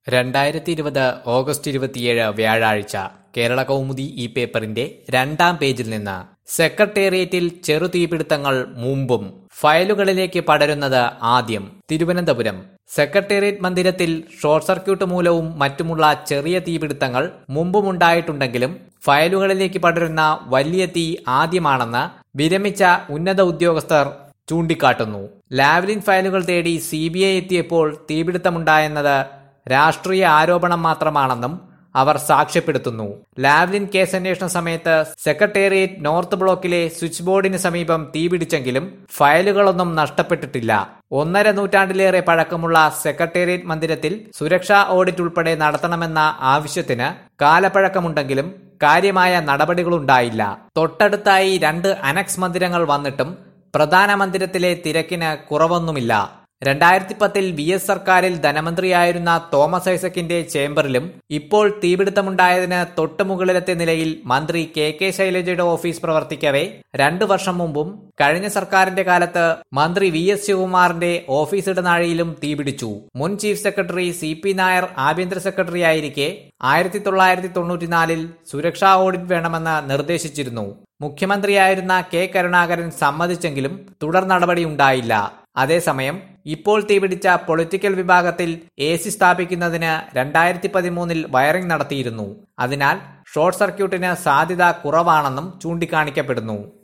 രണ്ടായിരത്തി ഇരുപത് ഓഗസ്റ്റ് ഇരുപത്തിയേഴ് വ്യാഴാഴ്ച കേരള കൗമുദി ഈ പേപ്പറിന്റെ രണ്ടാം പേജിൽ നിന്ന് സെക്രട്ടേറിയറ്റിൽ ചെറു തീപിടുത്തങ്ങൾ മുമ്പും ഫയലുകളിലേക്ക് പടരുന്നത് ആദ്യം തിരുവനന്തപുരം സെക്രട്ടേറിയറ്റ് മന്ദിരത്തിൽ ഷോർട്ട് സർക്യൂട്ട് മൂലവും മറ്റുമുള്ള ചെറിയ തീപിടുത്തങ്ങൾ മുമ്പുമുണ്ടായിട്ടുണ്ടെങ്കിലും ഫയലുകളിലേക്ക് പടരുന്ന വലിയ തീ ആദ്യമാണെന്ന് വിരമിച്ച ഉന്നത ഉദ്യോഗസ്ഥർ ചൂണ്ടിക്കാട്ടുന്നു ലാവ്ലിൻ ഫയലുകൾ തേടി സി ബി ഐ എത്തിയപ്പോൾ തീപിടുത്തമുണ്ടായെന്നത് രാഷ്ട്രീയ ആരോപണം മാത്രമാണെന്നും അവർ സാക്ഷ്യപ്പെടുത്തുന്നു ലാവ്ലിൻ കേസന്വേഷണ സമയത്ത് സെക്രട്ടേറിയറ്റ് നോർത്ത് ബ്ലോക്കിലെ സ്വിച്ച് ബോർഡിന് സമീപം തീപിടിച്ചെങ്കിലും ഫയലുകളൊന്നും നഷ്ടപ്പെട്ടിട്ടില്ല ഒന്നര നൂറ്റാണ്ടിലേറെ പഴക്കമുള്ള സെക്രട്ടേറിയറ്റ് മന്ദിരത്തിൽ സുരക്ഷാ ഓഡിറ്റ് ഉൾപ്പെടെ നടത്തണമെന്ന ആവശ്യത്തിന് കാലപ്പഴക്കമുണ്ടെങ്കിലും കാര്യമായ നടപടികളുണ്ടായില്ല തൊട്ടടുത്തായി രണ്ട് അനക്സ് മന്ദിരങ്ങൾ വന്നിട്ടും പ്രധാന മന്ദിരത്തിലെ തിരക്കിന് കുറവൊന്നുമില്ല രണ്ടായിരത്തി പത്തിൽ വി എസ് സർക്കാരിൽ ധനമന്ത്രിയായിരുന്ന തോമസ് ഐസക്കിന്റെ ചേംബറിലും ഇപ്പോൾ തീപിടുത്തമുണ്ടായതിന് തൊട്ടുമുകളിലത്തെ നിലയിൽ മന്ത്രി കെ കെ ശൈലജയുടെ ഓഫീസ് പ്രവർത്തിക്കവേ രണ്ടു വർഷം മുമ്പും കഴിഞ്ഞ സർക്കാരിന്റെ കാലത്ത് മന്ത്രി വി എസ് ശിവകുമാറിന്റെ ഓഫീസ് ഇടനാഴിയിലും തീപിടിച്ചു മുൻ chief secretary C P Nair ആഭ്യന്തര സെക്രട്ടറി ആയിരിക്കെ ആയിരത്തി തൊള്ളായിരത്തി തൊണ്ണൂറ്റിനാലിൽ സുരക്ഷാ ഓഡിറ്റ് വേണമെന്ന് നിർദ്ദേശിച്ചിരുന്നു മുഖ്യമന്ത്രിയായിരുന്ന കെ കരുണാകരൻ സമ്മതിച്ചെങ്കിലും തുടർ നടപടി ഉണ്ടായില്ല അതേസമയം ഇപ്പോൾ തീപിടിച്ച പൊളിറ്റിക്കൽ വിഭാഗത്തിൽ എ സി സ്ഥാപിക്കുന്നതിന് രണ്ടായിരത്തി പതിമൂന്നിൽ വയറിംഗ് നടത്തിയിരുന്നു അതിനാൽ ഷോർട്ട് സർക്യൂട്ടിന് സാധ്യത കുറവാണെന്നും ചൂണ്ടിക്കാണിക്കപ്പെടുന്നു